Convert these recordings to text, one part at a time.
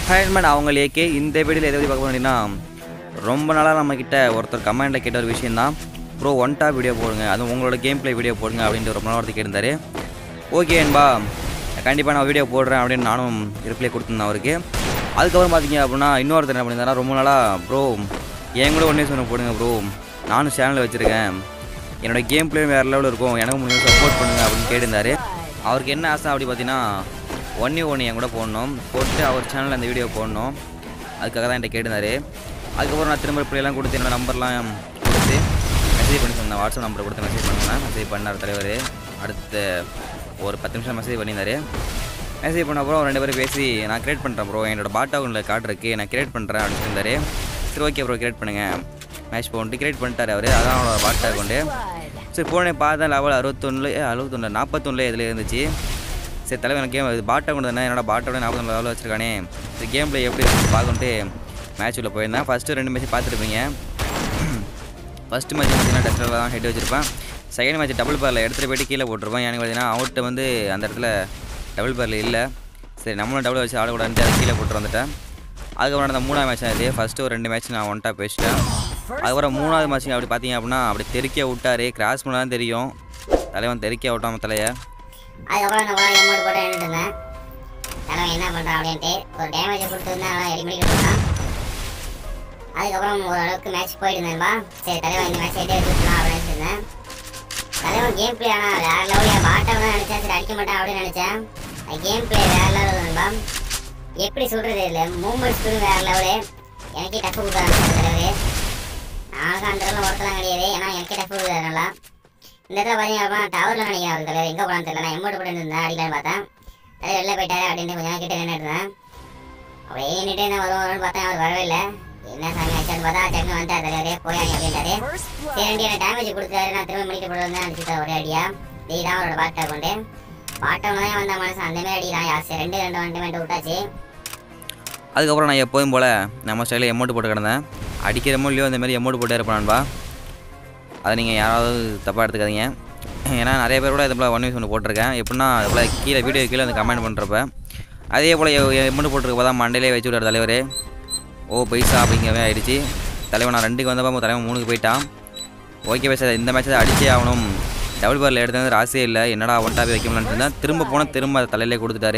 ஹேண்ட்மேன் அவங்களேக்கே இந்த வீடியோவில் எதை பற்றி பார்க்க போனீங்கன்னா ரொம்ப நாளாக நம்மக்கிட்ட ஒருத்தர் கமெண்டில் கேட்ட ஒரு விஷயம் தான் ப்ரோ ஒன் டாப் வீடியோ போடுங்க அதுவும் உங்களோட கேம் ப்ளே வீடியோ போடுங்க அப்படின்ட்டு ரொம்ப நாள் ஒருத்தர் கேட்டிருந்தாரு ஓகே என்பா கண்டிப்பாக நான் வீடியோ போடுறேன் அப்படின்னு நானும் ரிப்ளை கொடுத்துருந்தேன் அவருக்கு அதுக்கப்புறம் பார்த்தீங்க அப்படின்னா இன்னொருத்தர் என்ன பண்ணியிருந்தாரா ரொம்ப நாளாக ப்ரோ என் கூட ஒன்றே சொன்ன போடுங்க ப்ரோ நானும் சேனல் வச்சுருக்கேன் என்னோட கேம் ப்ளே வேறு லெவலில் இருக்கும் எனக்கு முடிஞ்ச சப்போர்ட் பண்ணுங்க அப்படின்னு கேட்டிருந்தாரு அவருக்கு என்ன ஆசை அப்படி பார்த்தீங்கன்னா ஒன்னே ஒன்று என் கூட போடணும் போட்டு அவர் சேனலில் அந்த வீடியோ போடணும் அதுக்காக தான் என்கிட்ட கேட்டிருந்தாரு அதுக்கப்புறம் நான் திரும்ப இப்படியெல்லாம் கொடுத்து என்னோட நம்பர்லாம் கொடுத்து மெசேஜ் பண்ணி சொன்னேன் வாட்ஸ்அப் நம்பரை கொடுத்து மெசேஜ் பண்ணேன் மெசேஜ் பண்ணார் தலைவர் அடுத்த ஒரு பத்து நிமிஷம் மெசேஜ் பண்ணியிருந்தாரு மெசேஜ் பண்ண அப்புறம் ரெண்டு பேரும் பேசி நான் கிரியேட் பண்ணுறேன் ப்ரோ என்னோட பாட் அக்கௌண்ட்டில் கார்டு இருக்குது நான் கிரியேட் பண்ணுறேன் அப்படின்னு இருந்தாரு சரி ஓகே ப்ரோ கிரியேட் பண்ணுங்கள் மேட்ச் போன்ட்டு கிரியேட் பண்ணிட்டாரு அவர் அதான் அவரோட பாட் அக்கௌண்ட்டு சரி போனே பார்த்தேன் லெவல் அறுபத்தொன்னு அறுபத்தொன்று நாற்பத்தொன்னில் இதில் இருந்துச்சு சரி தலைவர் எனக்கு கேம் இது பாட் அக்கௌண்ட் தானே என்னோட பாட்டோட நாற்பத்தொன்று லெவலில் வச்சிருக்கானே சரி கேம் ப்ளே எப்படி இருக்குன்னு பார்க்கணுன்ட்டு மேட்ச் உள்ள போயிருந்தேன் ஃபஸ்ட்டு ரெண்டு மேட்ச் பார்த்துருப்பீங்க ஃபஸ்ட்டு மேட்ச் பார்த்தீங்கன்னா டஸ்டரில் தான் ஹெட் வச்சிருப்பேன் செகண்ட் மேட்ச் டபுள் பேரில் எடுத்துகிட்டு போயிட்டு கீழே போட்டிருப்பேன் எனக்கு பார்த்தீங்கன்னா அவுட்டு வந்து அந்த இடத்துல டபுள் பேரில் இல்லை சரி நம்மளும் டபுள் வச்சு ஆடக்கூடாதுன்ட்டு அதை கீழே போட்டு வந்துட்டேன் அதுக்கப்புறம் நடந்த மூணாவது மேட்ச் இது ஃபஸ்ட்டு ஒரு ரெண்டு மேட்ச் நான் ஒன்ட்டா பேசிட்டேன் அதுக்கப்புறம் மூணாவது மேட்ச் அப்படி பார்த்தீங்க அப்படின்னா அப்படி தெறிக்க விட்டாரு கிராஸ் பண்ண தான் தெரியும் தலைவன் தெறிக்க விட்டாம தலையை அதுக்கப்புறம் அந்த உலகம் எம்மோடு போட்டு நின்றுட்டு இருந்தேன் தலைவன் என்ன பண்ணுறான் அப்படின்ட்டு ஒரு டேமேஜை கொடுத்துருந்தேன் அதெல்லாம் எலி மணிக்கு இருந்தான் அதுக்கப்புறம் ஓரளவுக்கு மேட்ச் போயிட்டு இருந்தேன்பா சரி தலைவன் இந்த மேட்ச் எட்டே எடுத்துக்கலாம் அப்படின்னு இருந்தேன் தலைவன் கேம் பிளே ஆனால் வேற லெவலில் பாட்டம் தான் நினச்சேன் சரி அடிக்க மாட்டேன் அப்படின்னு நினச்சேன் கேம் பிளே வேற லெவல் நண்பா எப்படி சொல்கிறது இல்லை மூமெண்ட்ஸ் வேற லெவலு எனக்கே டஃப் கொடுக்குறாங்க தலைவரே நானும் அந்த இடத்துல ஒருத்தலாம் கிடையாது ஏன்னா எனக்கே டஃப் கொடுக்குறாரு நல்லா இந்த இடத்துல பார்த்தீங்க அப்படின்னா டவரில் நினைக்கிறேன் அவர் தலைவர் எங்கே போனான்னு தெரியல நான் எம்மோட்டு போட்டு இருந்தேன் அடிக்கலான்னு பார்த்தேன் தலைவர் வெளில போயிட்டாரு அப்படின்னு கொஞ்சம் நேரம் கிட்ட நின்றுட்டு இருந்தேன் அப்படியே நின்றுட்டு இருந்தேன் வரும் வரும்னு பார்த்தேன் அவர் வரவே இல்லை என்ன சாமி ஆச்சான்னு பார்த்தா டக்குனு வந்துட்டார் தலைவரே போயாங்க அப்படின்ட்டாரு சரி ரெண்டு எனக்கு டேமேஜ் கொடுத்தாரு நான் திரும்ப முடிக்க போட்டு வந்து அடிச்சுட்டேன் ஒரே அடியா நீ தான் அவரோட பாட்டை கொண்டு பாட்டம் தான் வந்த மனசு அந்த மாதிரி அடிக்கிறான் யாசை ரெண்டு ரெண்டு வண்டி மட்டும் விட்டாச்சு அதுக்கப்புறம் நான் எப்போதும் போல் நம்ம ஸ்டைலில் எமௌண்ட் போட்டு கிடந்தேன் அடிக்கிறமோ இல்லையோ இந்த மாதிரி எமௌண்ட் போட்டே இருப்பேன் நண்பா அதை நீங்கள் யாராவது தப்பாக எடுத்துக்காதீங்க ஏன்னா நிறைய பேர் கூட இது போல் ஒன் வீஸ் ஒன்று போட்டிருக்கேன் எப்படின்னா இது போல் கீழே வீடியோ கீழே வந்து கமெண்ட் பண்ணுறப்ப அதே போல் எமௌண்ட் போட்டிருக்கப்போ தான் மண்டையிலே வச்சு விட்டார் தலைவர் ஓ பைசா அப்படிங்கிற ஆயிடுச்சு தலைவன் நான் ரெண்டுக்கு வந்தப்போ தலைவன் மூணுக்கு போயிட்டான் ஓகே பைசா இந்த மேட்ச் அடிச்சே ஆகணும் டபுள் பாரில் எடுத்தது ராசே இல்லை என்னடா ஒன் டாப் வைக்க முடியலன்னு இருந்தேன் திரும்ப போனால் திரும்ப அதை தலையிலே கொடுத்துட்டாரு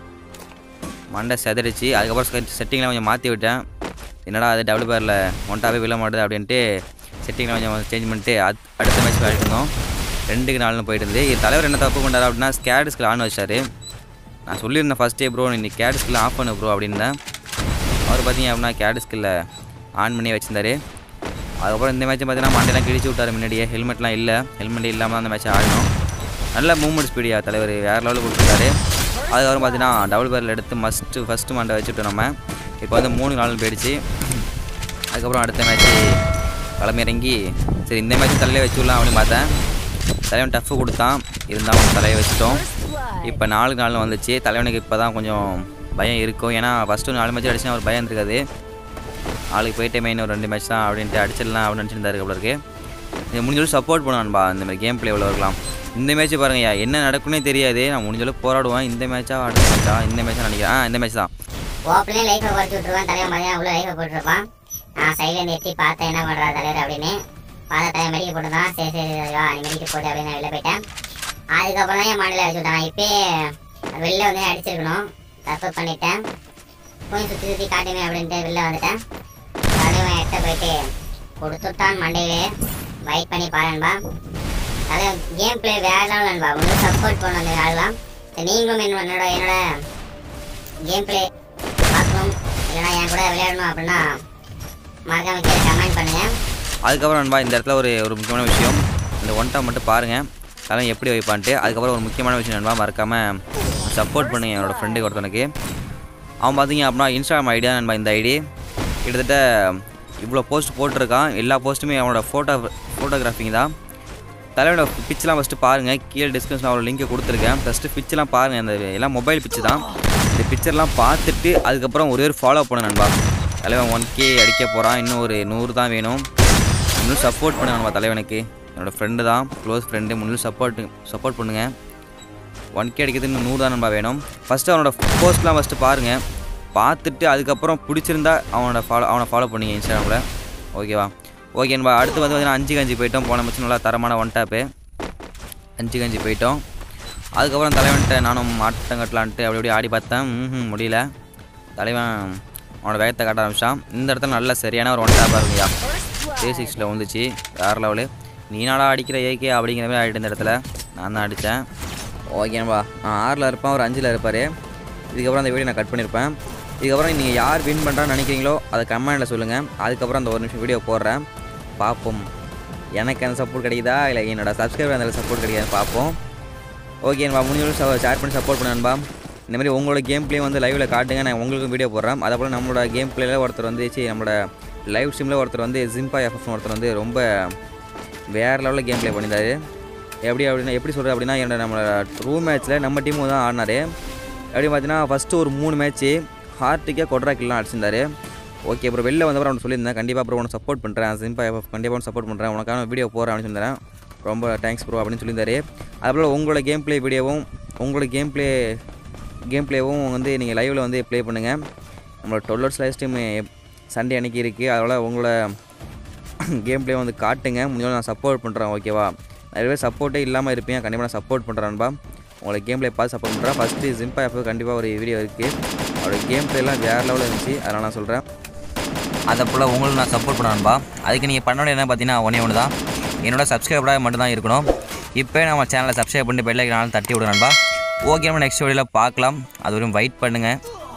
மண்டை செதறிச்சு அதுக்கப்புறம் செட்டிங்கில் கொஞ்சம் மாற்றி விட்டேன் என்னடா அது டபுள் பேரில் ஒன்ட்டாவே விழ மாட்டுது அப்படின்ட்டு செட்டிங்கில் கொஞ்சம் சேஞ்ச் பண்ணிட்டு அத் அடுத்த மேட்ச் விளையாடிருந்தோம் ரெண்டுக்கு நாலுன்னு போயிட்டு இருந்தது இது தலைவர் என்ன தப்பு பண்ணார் அப்படின்னா ஸ்கேட் ஸ்கில் ஆன் வச்சார் நான் சொல்லியிருந்தேன் ஃபஸ்ட்டே ப்ரோ நீ கேட் ஸ்கில் ஆஃப் பண்ணு ப்ரோ அப்படின்னேன் அவர் பார்த்தீங்க அப்படின்னா கேட் ஸ்கில்ல ஆன் பண்ணி வச்சிருந்தாரு அதுக்கப்புறம் இந்த மேட்ச் பார்த்தீங்கன்னா மண்டையெல்லாம் கிழிச்சு விட்டார் முன்னாடியே ஹெல்மெட்லாம் இல்லை ஹெல்மெட் இல்லாமல் தான் அந்த மேட்ச் ஆடணும் நல்ல மூவ்மெண்ட் ஸ்பீடியா தலைவர் வேறு லெவலில் கொடுத்துருக்காரு அதுக்கப்புறம் பார்த்தீங்கன்னா டபுள் பேரில் எடுத்து மஸ்ட்டு ஃபஸ்ட்டு மண்டை வச்சுட்டோம் நம்ம இப்போ வந்து மூணு நாள் போயிடுச்சு அதுக்கப்புறம் அடுத்த மேட்ச்சு களமிறங்கி சரி இந்த மேட்ச் தலையை வச்சுடலாம் அப்படின்னு பார்த்தேன் தலைவன் டஃப்பு கொடுத்தான் இருந்தாலும் தலையை வச்சுட்டோம் இப்போ நாலு நாள் வந்துச்சு தலைவனுக்கு இப்போ தான் கொஞ்சம் பயம் இருக்கும் ஏன்னா ஃபஸ்ட்டு நாலு மேட்ச் அடிச்சுனா ஒரு பயம் இருக்காது நாளைக்கு போயிட்டு மெயின் ஒரு ரெண்டு மேட்ச் தான் அப்படின்ட்டு அடிச்சிடலாம் அப்படின்னு நினச்சிருந்தாரு அவ்வளோ இருக்கு இது முடிஞ்சளவு சப்போர்ட் பண்ணுவான்பா இந்த மாதிரி கேம் பிளே இவ்வளோ இருக்கலாம் இந்த மேட்ச் பாருங்கய்யா என்ன நடக்குன்னே தெரியாது நான் முடிஞ்சளவு போராடுவேன் இந்த மேட்சா அடுத்த மேட்சா இந்த மேட்சா நினைக்கிறேன் ஆ இந்த மேட்ச் தான் ஓப்பனே லைஃபை குறைச்சி விட்டுருவான் தலைவன் பார்த்தீங்கன்னா உள்ள லைஃபை போட்டுருப்பான் நான் சைட்லேருந்து எட்டி பார்த்தேன் என்ன பண்ணுறா தலைவர் அப்படின்னு பார்த்த தலைவன் மெடிக்க போட்டுருந்தான் சரி சரி தலைவா நீ மெடிக்க போட்டு அப்படின்னு நான் வெளில போயிட்டேன் அதுக்கப்புறம் தான் என் மண்ணில் அடிச்சு விட்டான் இப்போயே வெளில வந்து அடிச்சிருக்கணும் தப்பு பண்ணிட்டேன் கொஞ்சம் சுற்றி சுற்றி காட்டுமே அப்படின்ட்டு வெளில வந்துட்டேன் தலைவன் எடுத்த போயிட்டு கொடுத்துட்டான் மண்டையிலே வெயிட் பண்ணி பாருன்பா தலைவன் கேம் பிளே வேற லெவல் நண்பா உங்களுக்கு சப்போர்ட் பண்ண வந்து ஆடலாம் நீங்களும் என்னோட என்னோட கேம் பிளே பார்க்கணும் இல்லைனா என் கூட விளையாடணும் அப்படின்னா மறக்காம கீழே கமெண்ட் பண்ணுங்க அதுக்கப்புறம் நண்பா இந்த இடத்துல ஒரு ஒரு முக்கியமான விஷயம் இந்த ஒன் டாப் மட்டும் பாருங்கள் அதெல்லாம் எப்படி வைப்பான்ட்டு அதுக்கப்புறம் ஒரு முக்கியமான விஷயம் நண்பா மறக்காமல் சப்போர்ட் பண்ணுங்க என்னோட ஃப்ரெண்டுக்கு ஒருத்தனுக்கு அவன் பார்த்தீங்க அப்படின்னா இன்ஸ்டாகிராம் ஐடியா நண்பா இந்த ஐடி கிட்டத்தட்ட இவ்வளோ போஸ்ட் போட்டிருக்கான் எல்லா போஸ்ட்டுமே அவனோட ஃபோட்டோ ஃபோட்டோகிராஃபிங் தான் தலைவனோட பிச்செலாம் ஃபஸ்ட்டு பாருங்கள் கீழே டிஸ்கிரிப்ஷன் அவ்வளோ லிங்க்கை கொடுத்துருக்கேன் ஃபஸ்ட்டு பிச்செலாம் பாருங்கள் இந்த எல்லாம் மொபைல் பிச்சு தான் இந்த பிக்சர்லாம் பார்த்துட்டு அதுக்கப்புறம் ஒரே ஒரு ஃபாலோ பண்ண நண்பா தலைவன் ஒன் கே அடிக்க போகிறான் இன்னும் ஒரு நூறு தான் வேணும் இன்னும் சப்போர்ட் பண்ண நண்பா தலைவனுக்கு என்னோடய ஃப்ரெண்டு தான் க்ளோஸ் ஃப்ரெண்டு முன்னும் சப்போர்ட் சப்போர்ட் பண்ணுங்கள் ஒன் கே அடிக்கிறது இன்னும் நூறு தான் நண்பா வேணும் ஃபஸ்ட்டு அவனோட போஸ்ட்லாம் ஃபஸ்ட்டு பாருங்கள் பார்த்துட்டு அதுக்கப்புறம் பிடிச்சிருந்தா அவனோட ஃபாலோ அவனை ஃபாலோ பண்ணிங்க இன்ஸ்டாகிராமில் ஓகேவா ஓகே நண்பா அடுத்து வந்து பார்த்தீங்கன்னா அஞ்சு கஞ்சி போயிட்டோம் போன மச்சு நல்லா தரமான ஒன் டாப்பு அஞ்சு கஞ்சி போயிட்டோம் அதுக்கப்புறம் தலைவன்கிட்ட நானும் ஆட்டம் கட்டலான்ட்டு அப்படி அப்படி ஆடி பார்த்தேன் ம் முடியல தலைவன் அவனோட வேகத்தை காட்ட ஆரம்பிச்சான் இந்த இடத்துல நல்ல சரியான ஒரு ஒன் டாப்பாக இருக்குயா த்ரீ சிக்ஸில் வந்துச்சு வேறு லெவலு நீ நாளா அடிக்கிற ஏகே அப்படிங்கிற மாதிரி ஆகிட்டு இந்த இடத்துல நான் தான் அடித்தேன் ஓகேன்பா நான் ஆறில் இருப்பேன் ஒரு அஞ்சில் இருப்பார் இதுக்கப்புறம் அந்த வீடியோ நான் கட் பண்ணியிருப்பேன் இதுக்கப்புறம் நீங்கள் யார் வின் பண்ணுறான்னு நினைக்கிறீங்களோ அதை கமெண்டில் சொல்லுங்கள் அதுக்கப்புறம் அந்த ஒரு நிமிஷம் வீடியோ போடுறேன் பார்ப்போம் எனக்கு அந்த சப்போர்ட் கிடைக்குதா இல்லை என்னோட சப்ஸ்கிரைபர் அந்த சப்போர்ட் கிடைக்காதுன்னு பார்ப்போம் ஓகே நண்பா முடிஞ்சவரை ஷேர் பண்ணி சப்போர்ட் பண்ணு நண்பா இந்த மாதிரி உங்களோட கேம் ப்ளே வந்து லைவில் காட்டுங்க நான் உங்களுக்கும் வீடியோ போடுறேன் அதே போல் நம்மளோட கேம் ப்ளேயில் ஒருத்தர் வந்து சி நம்மளோட லைவ் ஸ்ட்ரீமில் ஒருத்தர் வந்து ஜிம்பா எஃப்எஃப் ஒருத்தர் வந்து ரொம்ப வேறு லெவலில் கேம் ப்ளே பண்ணியிருந்தாரு எப்படி அப்படின்னா எப்படி சொல்கிறது அப்படின்னா என்னோட நம்மளோட ரூம் மேட்ச்சில் நம்ம டீமும் தான் ஆடினாரு எப்படி பார்த்தீங்கன்னா ஃபஸ்ட்டு ஒரு மூணு மேட்ச்சு ஹார்ட்டுக்கே கொட்ரா கில்லாம் அடிச்சிருந்தாரு ஓகே அப்புறம் வெளில வந்தப்பறம் அவனுக்கு சொல்லியிருந்தேன் கண்டிப்பாக அப்புறம் உனக்கு சப்போர்ட் பண்ணுறேன் சிம்பா எஃப்எஃப் கண்டிப்பாக சப்போர்ட் பண்ணுறேன் உனக்கான வீடியோ போகிறேன் அப்படின்னு சொல்லியிருந்தேன் ரொம்ப தேங்க்ஸ் ப்ரோ அப்படின்னு சொல்லியிருந்தாரு அதுபோல் உங்களோட கேம் ப்ளே வீடியோவும் உங்களோட கேம் ப்ளே கேம் ப்ளேவும் வந்து நீங்கள் லைவில் வந்து ப்ளே பண்ணுங்கள் நம்மளோட டுவெல் லைவ் ஸ்ட்ரீம் சண்டே அன்னைக்கு இருக்குது அதனால் உங்களோட கேம் ப்ளே வந்து காட்டுங்க முடிஞ்சவரை நான் சப்போர்ட் பண்ணுறேன் ஓகேவா நிறைய பேர் சப்போர்ட்டே இல்லாமல் இருப்பீங்க கண்டிப்பாக நான் சப்போர்ட் பண்ணுறேன்பா உங்களை கேம் ப்ளே பார்த்து சப்போர்ட் பண்ணுறேன் ஃபஸ்ட்டு ஜிம்பா எப்போ கண்டிப்பாக ஒரு வீடியோ இருக்குது அவரோட கேம் ப்ளேலாம் வேறு லெவலில் இருந்துச்சு அதனால் நான் சொல்கிறேன் அதை போல் உங்களுக்கு நான் சப்போர்ட் பண்ணணும்பா அதுக்கு நீங்கள் பண்ண என்ன பார்த்தீங்கன்னா ஒன்றே ஒன்று தான் என்னோட சப்ஸ்கிரைபராக மட்டும் தான் இருக்கணும் இப்போ நம்ம சேனலை சப்ஸ்கிரைப் பண்ணி பெல்லைக்கு நாளும் தட்டி விடுறேன்பா ஓகே நம்ம நெக்ஸ்ட் வீடியோவில் பார்க்கலாம் அது வரையும் வெயிட் பண்ணுங்கள்